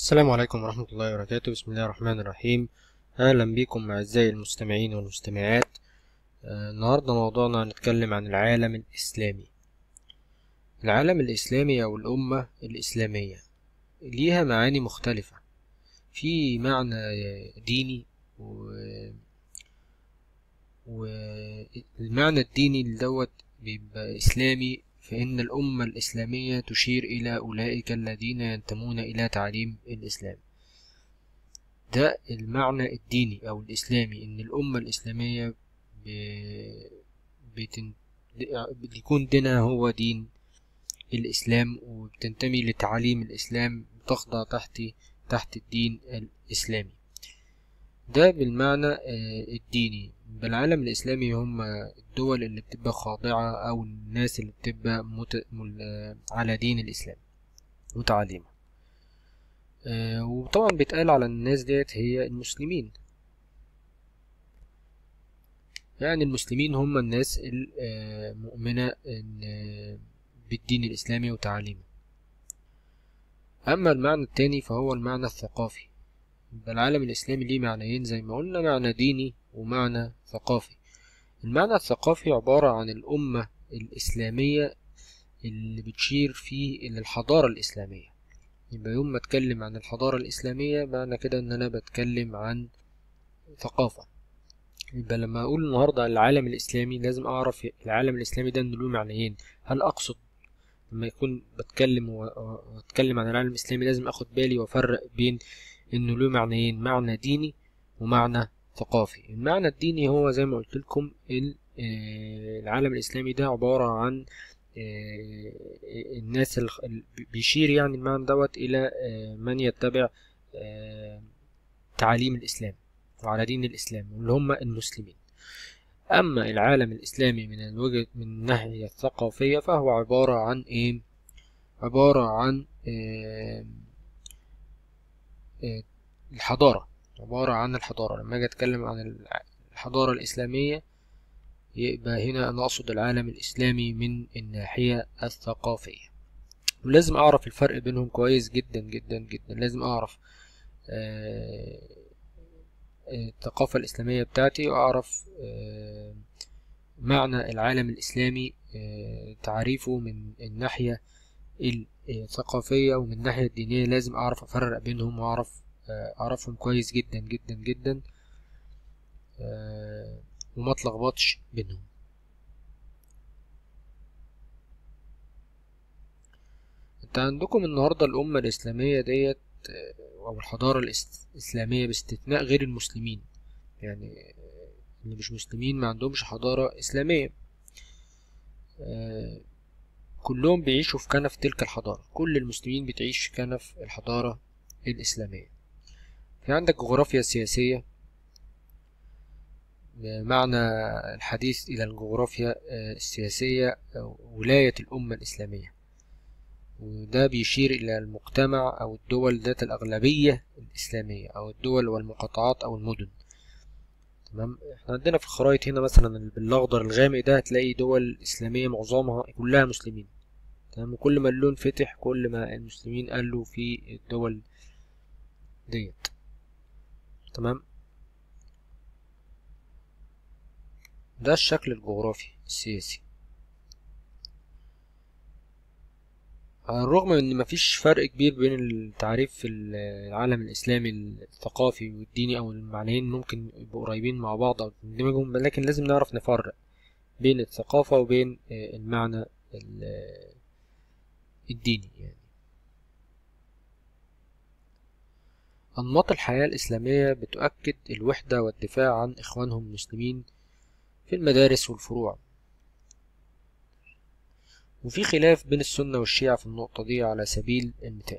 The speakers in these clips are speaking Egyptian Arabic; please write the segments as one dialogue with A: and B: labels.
A: السلام عليكم ورحمة الله وبركاته بسم الله الرحمن الرحيم أهلا بكم أعزائي المستمعين والمستمعات آه، النهاردة موضوعنا هنتكلم عن العالم الإسلامي العالم الإسلامي أو الأمة الإسلامية ليها معاني مختلفة في معنى ديني و... والمعنى الديني اللي دوت بيبقى إسلامي فإن الأمة الإسلامية تشير إلى أولئك الذين ينتمون إلى تعليم الإسلام ده المعنى الديني أو الإسلامي إن الأمة الإسلامية ب... بتن... بيكون دينها هو دين الإسلام وبتنتمي لتعاليم الإسلام تخضع تحت تحت الدين الإسلامي ده بالمعنى الديني بالعالم الإسلامي هم الدول اللي بتبقى خاضعة أو الناس اللي بتبقى مت... على دين الإسلام وتعاليمه وطبعا بيتقال على الناس ديت هي المسلمين يعني المسلمين هم الناس المؤمنة بالدين الإسلامي وتعاليمه أما المعنى التاني فهو المعنى الثقافي العالم الإسلامي ليه معنيين زي ما قلنا معنى ديني ومعنى ثقافي المعنى الثقافي عبارة عن الأمة الإسلامية اللي بتشير فيه إلى الحضارة الإسلامية يبقى يوم ما أتكلم عن الحضارة الإسلامية معنى كده إن أنا بتكلم عن ثقافة يبقى لما أقول النهاردة العالم الإسلامي لازم أعرف العالم الإسلامي ده له معنيين هل أقصد لما يكون بتكلم وأتكلم عن العالم الإسلامي لازم أخد بالي وأفرق بين إنه له معنيين معنى ديني ومعنى ثقافي المعنى الديني هو زي ما قلت لكم العالم الإسلامي ده عبارة عن الناس بيشير يعني المعنى دوت إلى من يتبع تعاليم الإسلام وعلى دين الإسلام واللي هم المسلمين أما العالم الإسلامي من الوجه من الناحية الثقافية فهو عبارة عن إيه؟ عبارة عن إيه الحضارة عبارة عن الحضارة لما أجي أتكلم عن الحضارة الإسلامية يبقى هنا أنا أقصد العالم الإسلامي من الناحية الثقافية ولازم أعرف الفرق بينهم كويس جدا جدا جدا لازم أعرف الثقافة الإسلامية بتاعتي وأعرف معنى العالم الإسلامي تعريفه من الناحية الثقافية ومن الناحية الدينية لازم أعرف أفرق بينهم وأعرف أعرفهم كويس جدا جدا جدا وما اتلخبطش بينهم انت عندكم النهاردة الأمة الإسلامية ديت أو الحضارة الإسلامية باستثناء غير المسلمين يعني اللي مش مسلمين ما عندهمش حضارة إسلامية كلهم بيعيشوا في كنف تلك الحضارة كل المسلمين بتعيش في كنف الحضارة الإسلامية في عندك جغرافيا سياسية بمعنى الحديث إلى الجغرافيا السياسية ولاية الأمة الإسلامية وده بيشير إلى المجتمع أو الدول ذات الأغلبية الإسلامية أو الدول والمقاطعات أو المدن تمام احنا عندنا في الخرائط هنا مثلا بالأخضر الغامق ده هتلاقي دول إسلامية معظمها كلها مسلمين تمام وكل ما اللون فتح كل ما المسلمين قالوا في الدول ديت تمام ده الشكل الجغرافي السياسي على الرغم من ان مفيش فرق كبير بين التعريف في العالم الاسلامي الثقافي والديني او المعنيين ممكن يبقوا قريبين مع بعض او تندمجهم لكن لازم نعرف نفرق بين الثقافة وبين المعنى الديني يعني أنماط الحياة الإسلامية بتؤكد الوحدة والدفاع عن إخوانهم المسلمين في المدارس والفروع وفي خلاف بين السنة والشيعة في النقطة دي على سبيل المثال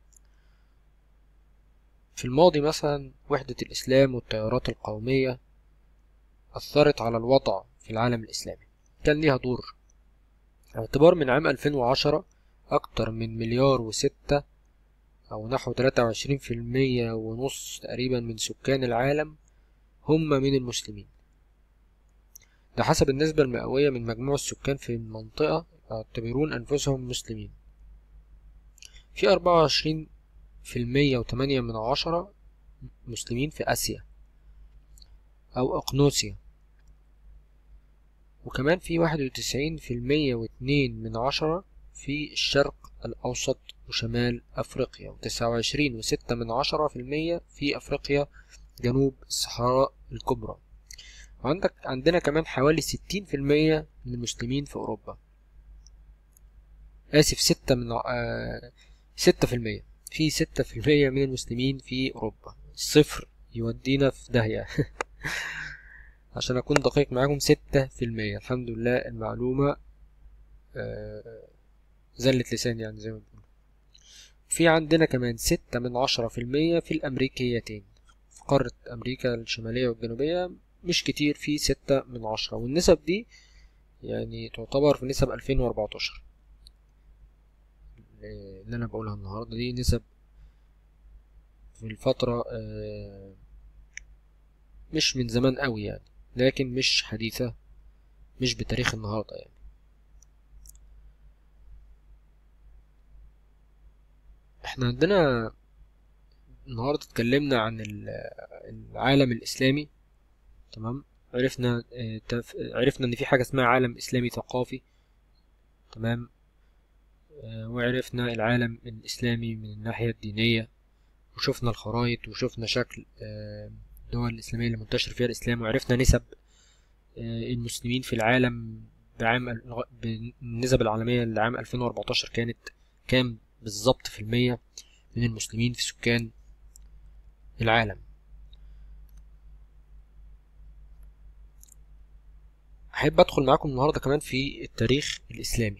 A: في الماضي مثلا وحدة الإسلام والتيارات القومية أثرت على الوضع في العالم الإسلامي كان ليها دور اعتبار من عام 2010 أكتر من مليار وستة أو نحو تلاتة وعشرين في المية ونص تقريبا من سكان العالم هم من المسلمين ده حسب النسبة المئوية من مجموع السكان في المنطقة يعتبرون أنفسهم مسلمين في أربعة وعشرين في المية وتمانية من عشرة مسلمين في آسيا أو أقنوسيا وكمان في واحد وتسعين في المية واتنين من عشرة في الشرق الأوسط وشمال أفريقيا وتسعة وعشرين وستة من عشرة في المية في أفريقيا جنوب الصحراء الكبرى وعندك عندنا كمان حوالي ستين في المية من المسلمين في أوروبا آسف ستة من آه ستة في المية في ستة في المية من المسلمين في أوروبا صفر يودينا في داهية عشان أكون دقيق معاكم ستة في المية الحمد لله المعلومة آه زلة لسان يعني زي ما بنقول في عندنا كمان ستة من عشرة في المية في الأمريكيتين في قارة أمريكا الشمالية والجنوبية مش كتير في ستة من عشرة والنسب دي يعني تعتبر في نسب ألفين وأربعتاشر اللي أنا بقولها النهاردة دي نسب في الفترة مش من زمان قوي يعني لكن مش حديثة مش بتاريخ النهاردة يعني احنا عندنا النهاردة اتكلمنا عن العالم الإسلامي تمام عرفنا عرفنا ان في حاجة اسمها عالم إسلامي ثقافي تمام وعرفنا العالم الإسلامي من الناحية الدينية وشفنا الخرايط وشفنا شكل الدول الإسلامية اللي منتشر فيها الإسلام وعرفنا نسب المسلمين في العالم بعام بالنسب العالمية لعام 2014 كانت كام بالظبط في المية من المسلمين في سكان العالم أحب أدخل معاكم النهاردة كمان في التاريخ الإسلامي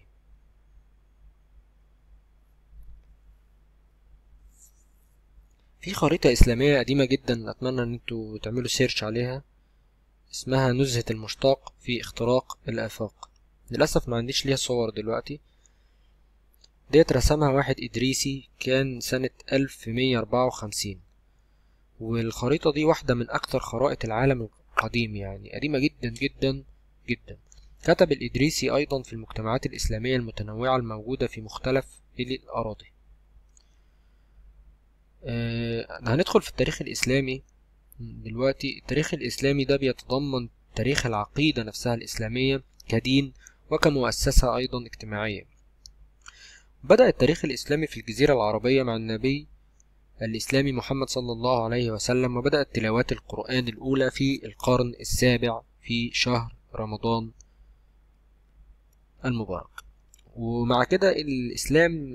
A: في خريطة إسلامية قديمة جدا أتمنى إن انتوا تعملوا سيرش عليها اسمها نزهة المشتاق في اختراق الآفاق للأسف ما عنديش ليها صور دلوقتي ديت رسمها واحد إدريسي كان سنة ألف مية أربعة وخمسين والخريطة دي واحدة من أكثر خرائط العالم القديم يعني قديمة جدا جدا جدا كتب الإدريسي أيضا في المجتمعات الإسلامية المتنوعة الموجودة في مختلف الأراضي آه هندخل في التاريخ الإسلامي دلوقتي التاريخ الإسلامي ده بيتضمن تاريخ العقيدة نفسها الإسلامية كدين وكمؤسسة أيضا اجتماعية بدأ التاريخ الإسلامي في الجزيرة العربية مع النبي الإسلامي محمد صلى الله عليه وسلم وبدأت تلاوات القرآن الأولى في القرن السابع في شهر رمضان المبارك ومع كده الإسلام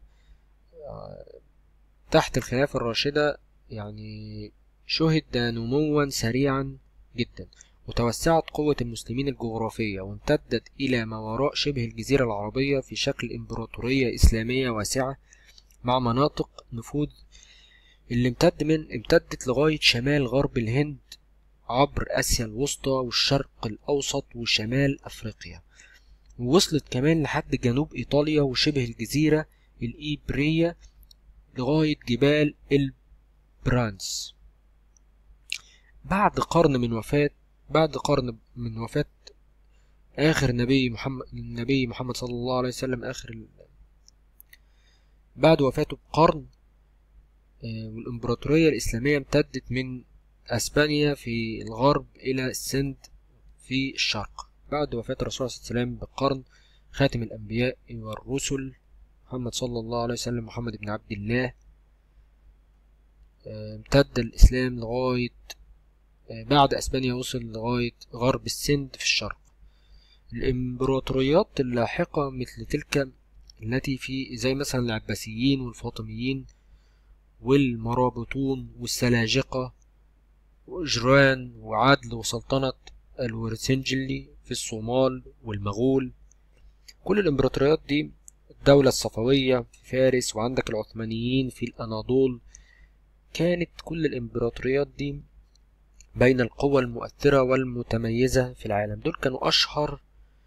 A: تحت الخلافة الراشدة يعني شهد نموا سريعا جدا وتوسعت قوة المسلمين الجغرافية وامتدت إلى ما وراء شبه الجزيرة العربية في شكل إمبراطورية إسلامية واسعة مع مناطق نفوذ اللي امتد من امتدت لغاية شمال غرب الهند عبر آسيا الوسطى والشرق الأوسط وشمال أفريقيا ووصلت كمان لحد جنوب إيطاليا وشبه الجزيرة الإيبرية لغاية جبال البرانس بعد قرن من وفاة بعد قرن من وفاة آخر نبي محمد النبي محمد صلى الله عليه وسلم آخر ال... بعد وفاته بقرن والإمبراطورية الإسلامية امتدت من أسبانيا في الغرب إلى السند في الشرق بعد وفاة الرسول صلى الله عليه وسلم بقرن خاتم الأنبياء والرسل محمد صلى الله عليه وسلم محمد بن عبد الله امتد الإسلام لغاية بعد أسبانيا وصل لغاية غرب السند في الشرق الإمبراطوريات اللاحقة مثل تلك التي في زي مثلا العباسيين والفاطميين والمرابطون والسلاجقة وإجران وعدل وسلطنة الورسنجلي في الصومال والمغول كل الإمبراطوريات دي الدولة الصفوية في فارس وعندك العثمانيين في الأناضول كانت كل الإمبراطوريات دي بين القوى المؤثرة والمتميزة في العالم دول كانوا أشهر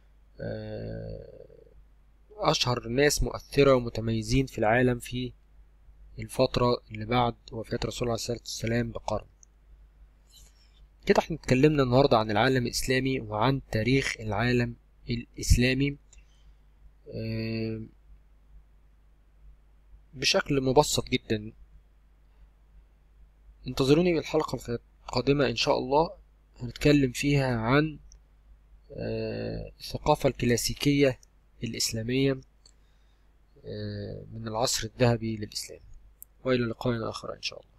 A: أشهر ناس مؤثرة ومتميزين في العالم في الفترة اللي بعد وفاة رسول الله صلى الله عليه وسلم بقرن كده احنا اتكلمنا النهاردة عن العالم الإسلامي وعن تاريخ العالم الإسلامي بشكل مبسط جدا انتظروني بالحلقة القادمة إن شاء الله هنتكلم فيها عن آه، الثقافة الكلاسيكية الإسلامية آه، من العصر الذهبي للإسلام وإلى لقاء آخر إن شاء الله